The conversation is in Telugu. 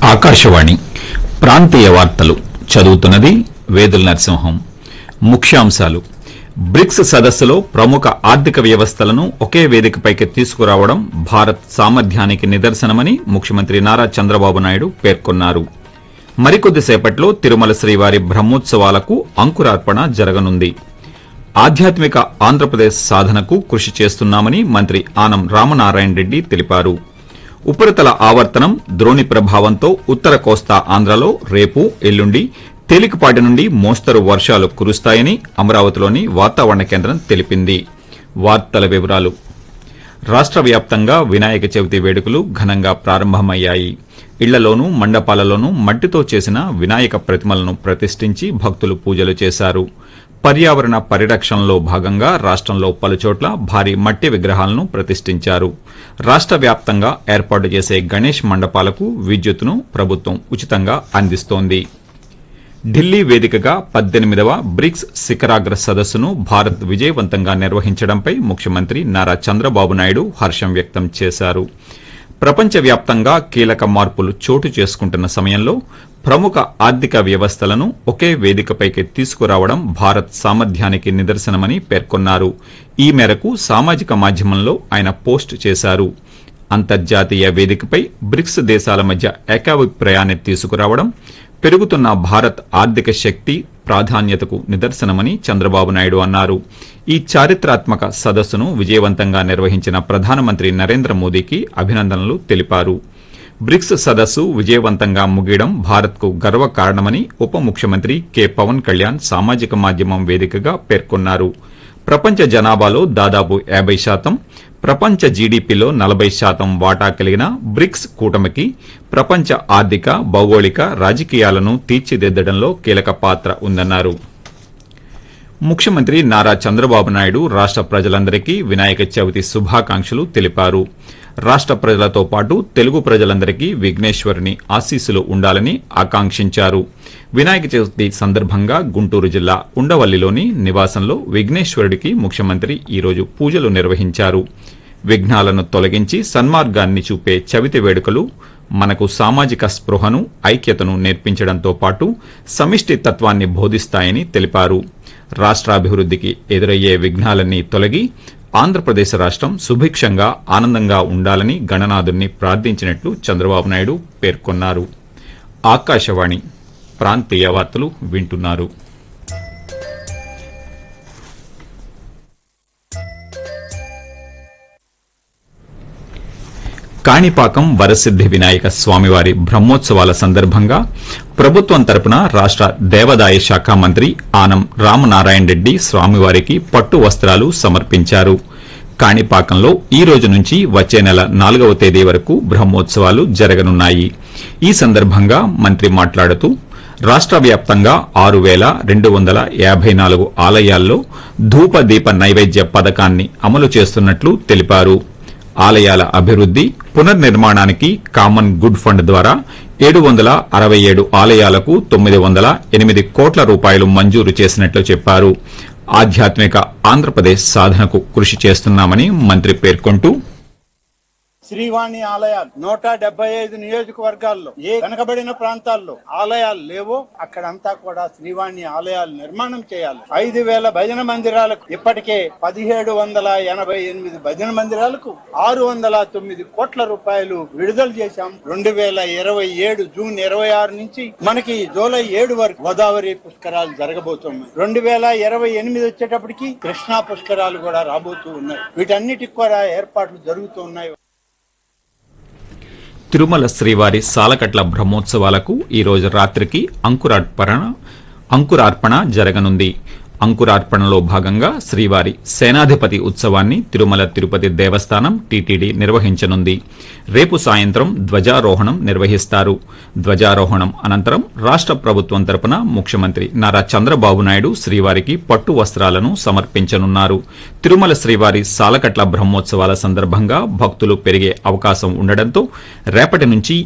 ఆకాశవాణి ప్రాంతీయ వార్తలు చదువుతున్నది వేదుల నరసింహం ముఖ్యాంశాలు బ్రిక్స్ సదస్సులో ప్రముఖ ఆర్థిక వ్యవస్థలను ఒకే వేదికపైకి తీసుకురావడం భారత్ సామర్థ్యానికి నిదర్శనమని ముఖ్యమంత్రి నారా చంద్రబాబు నాయుడు పేర్కొన్నారు మరికొద్దిసేపట్లో తిరుమల శ్రీవారి బ్రహ్మోత్సవాలకు అంకురార్పణ జరగనుంది ఆధ్యాత్మిక ఆంధ్రప్రదేశ్ సాధనకు కృషి చేస్తున్నామని మంత్రి ఆనం రామనారాయణ రెడ్డి తెలిపారు ఉపరితల ఆవర్తనం ద్రోణి ప్రభావంతో ఉత్తర కోస్తా ఆంధ్రలో రేపు ఎల్లుండి తేలికపాటి నుండి మోస్తరు వర్షాలు కురుస్తాయని అమరావతిలోని వాతావరణ కేంద్రం తెలిపింది వార్తల వివరాలు రాష్ట్ర వ్యాప్తంగా వినాయక చవితి వేడుకలు ఘనంగా ప్రారంభమయ్యాయి ఇళ్లలోనూ మండపాలలోనూ మట్టితో చేసిన వినాయక ప్రతిమలను ప్రతిష్ఠించి భక్తులు పూజలు చేశారు పర్యావరణ పరిరక్షణలో భాగంగా రాష్ట్రంలో పలుచోట్ల భారీ మట్టి విగ్రహాలను ప్రతిష్ఠించారు రాష్ట్ర వ్యాప్తంగా ఏర్పాటు చేసే గణేష్ మండపాలకు విద్యుత్తును ప్రభుత్వం ఉచితంగా అందిస్తోంది ఢిల్లీ వేదికగా పద్దెనిమిదవ బ్రిక్స్ శిఖరాగ్ర సదస్సును భారత్ విజయవంతంగా నిర్వహించడంపై ముఖ్యమంత్రి నారా చంద్రబాబు నాయుడు హర్షం వ్యక్తం చేశారు ప్రపంచవ్యాప్తంగా కీలక మార్పులు చోటు చేసుకుంటున్న సమయంలో ప్రముఖ ఆర్థిక వ్యవస్థలను ఒకే వేదికపైకి తీసుకురావడం భారత్ సామర్థ్యానికి నిదర్శనమని పేర్కొన్నారు ఈ మేరకు సామాజిక మాధ్యమంలో ఆయన పోస్ట్ చేశారు అంతర్జాతీయ వేదికపై బ్రిక్స్ దేశాల మధ్య ఏకాభిప్రాయాన్ని తీసుకురావడం పెరుగుతున్న భారత్ ఆర్థిక శక్తి ప్రాధాన్యతకు నిదర్శనమని చంద్రబాబు నాయుడు అన్నారు ఈ చారిత్రాత్మక సదస్సును విజయవంతంగా నిర్వహించిన ప్రధానమంత్రి నరేంద్ర మోదీకి అభినందనలు తెలిపారు బ్రిక్స్ సదస్సు విజయవంతంగా ముగియడం భారత్కు గర్వకారణమని ఉప ముఖ్యమంత్రి కె పవన్ కళ్యాణ్ సామాజిక మాధ్యమం వేదికగా పేర్కొన్నారు ప్రపంచ జనాభాలో దాదాపు యాబై శాతం ప్రపంచ జీడీపీలో నలభై శాతం వాటా కలిగిన బ్రిక్స్ కూటమికి ప్రపంచ ఆర్థిక భౌగోళిక రాజకీయాలను తీర్చిదిద్దడంలో కీలక పాత్ర ఉందన్నారు ముఖ్యమంత్రి నారా చంద్రబాబు నాయుడు రాష్ట ప్రజలందరికీ వినాయక చవితి శుభాకాంక్షలు తెలిపారు రాష్ట ప్రజలతో పాటు తెలుగు ప్రజలందరికీ విఘ్నేశ్వరుని ఆశీస్సులు ఉండాలని ఆకాంక్షించారు వినాయక చవితి సందర్భంగా గుంటూరు జిల్లా ఉండవల్లిలోని నివాసంలో విఘ్నేశ్వరుడికి ముఖ్యమంత్రి ఈరోజు పూజలు నిర్వహించారు విఘ్నాలను తొలగించి సన్మార్గాన్ని చూపే చవితి వేడుకలు మనకు సామాజిక స్పృహను ఐక్యతను నేర్పించడంతో పాటు సమిష్టి తత్వాన్ని బోధిస్తాయని తెలిపారు రాష్ట్రాభివృద్ధికి ఎదురయ్యే విఘ్నాలన్నీ తొలగి ఆంధ్రప్రదేశ్ రాష్ట్రం సుభిక్షంగా ఆనందంగా ఉండాలని గణనాథుణ్ణి ప్రార్థించినట్లు చంద్రబాబు నాయుడు పేర్కొన్నారు ఆకాశవాణి ప్రాంతీయ వార్తలు వింటున్నారు కాణిపాకం వరసిద్ది వినాయక స్వామివారి బ్రహ్మోత్సవాల సందర్భంగా ప్రభుత్వం తరపున రాష్ట దేవాదాయ శాఖ మంత్రి ఆనం రామనారాయణ రెడ్డి స్వామివారికి పట్టు వస్త్రాలు సమర్పించారు కాణిపాకంలో ఈ రోజు నుంచి వచ్చే నెల నాలుగవ తేదీ వరకు బ్రహ్మోత్సవాలు జరగనున్నాయి ఈ సందర్భంగా మంత్రి మాట్లాడుతూ రాష్ట్ర వ్యాప్తంగా ఆరు వేల రెండు వందల యాభై నాలుగు ఆలయాల్లో ధూప దీప నైవేద్య పథకాన్ని అమలు చేస్తున్నట్లు తెలిపారు ఆలయాల అభివృద్ది పునర్నిర్మాణానికి కామన్ గుడ్ ఫండ్ ద్వారా ఏడు వందల అరవై ఏడు ఆలయాలకు తొమ్మిది వందల ఎనిమిది కోట్ల రూపాయలు మంజూరు చేసినట్లు చెప్పారు ఆధ్యాత్మిక ఆంధ్రప్రదేశ్ సాధనకు కృషి చేస్తున్నామని మంత్రి పేర్కొంటూ శ్రీవాణి ఆలయాలు నూట డెబ్బై ఐదు నియోజకవర్గాల్లో ఏ వెనకబడిన ప్రాంతాల్లో ఆలయాలు లేవో అక్కడంతా కూడా శ్రీవాణి ఆలయాలు నిర్మాణం చేయాలి ఐదు వేల భజన మందిరాలకు ఇప్పటికే పదిహేడు వందల ఎనభై ఎనిమిది భజన మందిరాలకు ఆరు వందల తొమ్మిది కోట్ల రూపాయలు విడుదల చేశాం రెండు వేల ఇరవై ఏడు జూన్ ఇరవై ఆరు నుంచి మనకి జూలై ఏడు వరకు గోదావరి పుష్కరాలు జరగబోతున్నాయి రెండు వేల ఇరవై ఎనిమిది వచ్చేటప్పటికి కృష్ణా పుష్కరాలు కూడా రాబోతూ ఉన్నాయి వీటన్నిటికి కూడా ఏర్పాట్లు జరుగుతూ ఉన్నాయి తిరుమల శ్రీవారి సాలకట్ల బ్రహ్మోత్సవాలకు ఈ రోజు రాత్రికి అంకురార్పణ అంకురార్పణ జరగనుంది అంకురార్పణలో భాగంగా శ్రీవారి సేనాధిపతి ఉత్సవాన్ని తిరుమల తిరుపతి దేవస్థానం టీటీడీ నిర్వహించనుంది రేపు సాయంత్రం ధ్వజారోహణం నిర్వహిస్తారు ధ్వజారోహణం అనంతరం రాష్ట ప్రభుత్వం తరపున ముఖ్యమంత్రి నారా చంద్రబాబు నాయుడు శ్రీవారికి పట్టు వస్త్రాలను సమర్పించనున్నారు తిరుమల శ్రీవారి సాలకట్ల బ్రహ్మోత్సవాల సందర్భంగా భక్తులు పెరిగే అవకాశం ఉండడంతో రేపటి నుంచి